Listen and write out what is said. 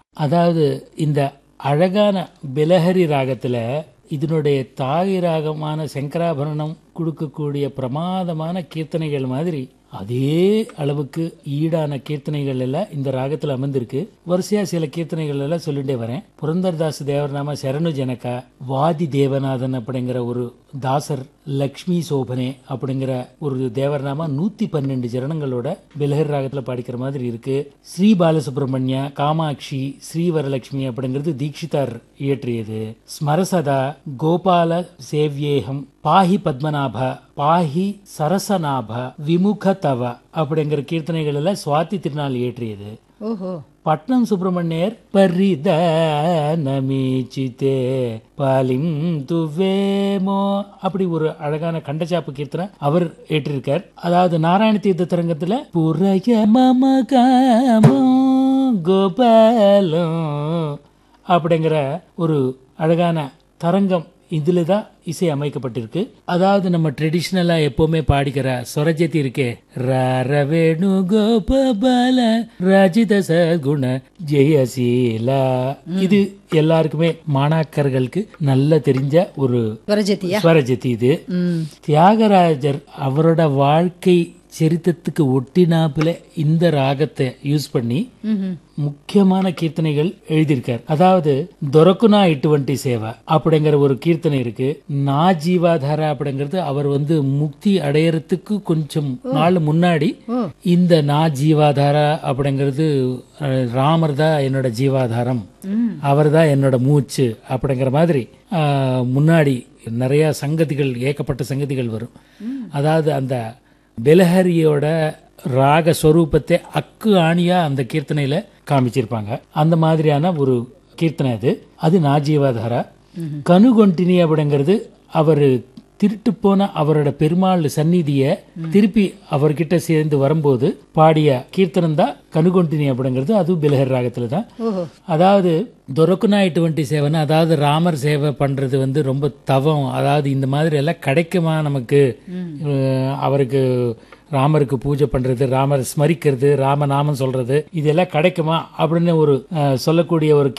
அதாவது இந்த அழகான பிலஹரி ராகத்துல இதனுடைய தாய் ராகமான சங்கராபரணம் கொடுக்கக்கூடிய பிரமாதமான கீர்த்தனைகள் மாதிரி அதே அளவுக்கு ஈடான கீர்த்தனைகள் எல்லாம் இந்த ராகத்துல அமர்ந்திருக்கு வரிசையா சில கீர்த்தனைகள் எல்லாம் சொல்லிட்டே வரேன் புரந்தர்தாஸ் தேவர்நாம சரணு ஜனகா வாதி தேவநாதன் அப்படிங்கிற ஒரு தாசர் லக்ஷ்மி சோபனே அப்படிங்கிற ஒரு தேவர்நாமா நூத்தி பன்னெண்டு சரணங்களோட பிலஹர் ராகத்துல பாடிக்கிற மாதிரி இருக்கு ஸ்ரீ பாலசுப்ரமணியா காமாட்சி ஸ்ரீவரலட்சுமி அப்படிங்கிறது தீட்சிதார் இயற்றியது ஸ்மரசதா கோபால சேவ்யேகம் பாஹி பத்மநாப பாஹி சரசநாப விமுக தவ அப்படிங்கிற கீர்த்தனைகள் எல்லாம் சுவாதி திருநாள் இயற்றியது ஓஹோ பட்னம் சுப்பிரமணியர் பரிதானமீச்சித்தே பாலிம் துவேமோ அப்படி ஒரு அழகான கண்டச்சாப்பு கீர்த்தனை அவர் ஏற்றிருக்கார் அதாவது நாராயண தீர்த்த தரங்கத்துல புறைய மமகாமோ கோபாலம் அப்படிங்கிற ஒரு அழகான தரங்கம் இதுல தான் இசை அமைக்கப்பட்டிருக்கு அதாவது நம்ம ட்ரெடிஷ்னலா எப்பவுமே பாடிக்கிற சொரஜதி இருக்கே ரவேணு கோபால ரஜித சகுண ஜெயசீலா இது எல்லாருக்குமே மாணாக்கர்களுக்கு நல்ல தெரிஞ்ச ஒரு வரஜத்தியா ஸ்வரஜதி இது ம் தியாகராஜர் அவரோட வாழ்க்கை சரித்திரத்துக்கு ஒட்டினாப்புல இந்த ராகத்தை யூஸ் பண்ணி ம்ஹும். முக்கியமான கீர்த்தனைகள் எழுதியிருக்கார் அதாவது தொரக்குனா இட்டுவண்டி சேவை அப்படிங்கிற ஒரு கீர்த்தனை இருக்கு நா ஜீவாதாரா அப்படிங்கிறது அவர் வந்து முக்தி அடையறதுக்கு கொஞ்சம் நாள் முன்னாடி இந்த நா ஜீவாதாரா அப்படிங்கிறது அஹ், ராமர் தான் என்னோட ஜீவாதாரம் அவர் தான் என்னோட மூச்சு அப்படிங்கிற மாதிரி அஹ், முன்னாடி நிறைய சங்கதிகள் ஏகப்பட்ட சங்கதிகள் வரும் அதாவது அந்த பெலஹரியோட ராக ஸ்வரூபத்தை அக்கு ஆணியா அந்த கீர்த்தனையில காமிச்சிருப்பாங்க அந்த மாதிரியான ஒரு கீர்த்தனை அது அது நாஜீவாதாரா கனுகொண்டினி அப்படிங்கிறது அவர் திருட்டு போன அவரோட பெருமாள் சந்நிதிய திருப்பி அவர்கிட்ட சேர்ந்து வரும்போது பாடிய கீர்த்தனம் தான் கனுகொண்டினி அப்படிங்கிறது அதுவும் பிலஹர் ராகத்துல தான் ஓஹோ அதாவது துரக்குனா டுவெண்ட்டி செவன் அதாவது ராமர் சேவை பண்றது வந்து ரொம்ப தவம் அதாவது இந்த மாதிரி எல்லாம் கிடைக்குமா நமக்கு அஹ் அவருக்கு ராமருக்கு பூஜை பண்றது ராமர் ஸ்மரிக்கிறது ராமநாமம் சொல்றது இதெல்லாம் கிடைக்குமா அப்படின்னு ஒரு அஹ், சொல்லக்கூடிய ஒரு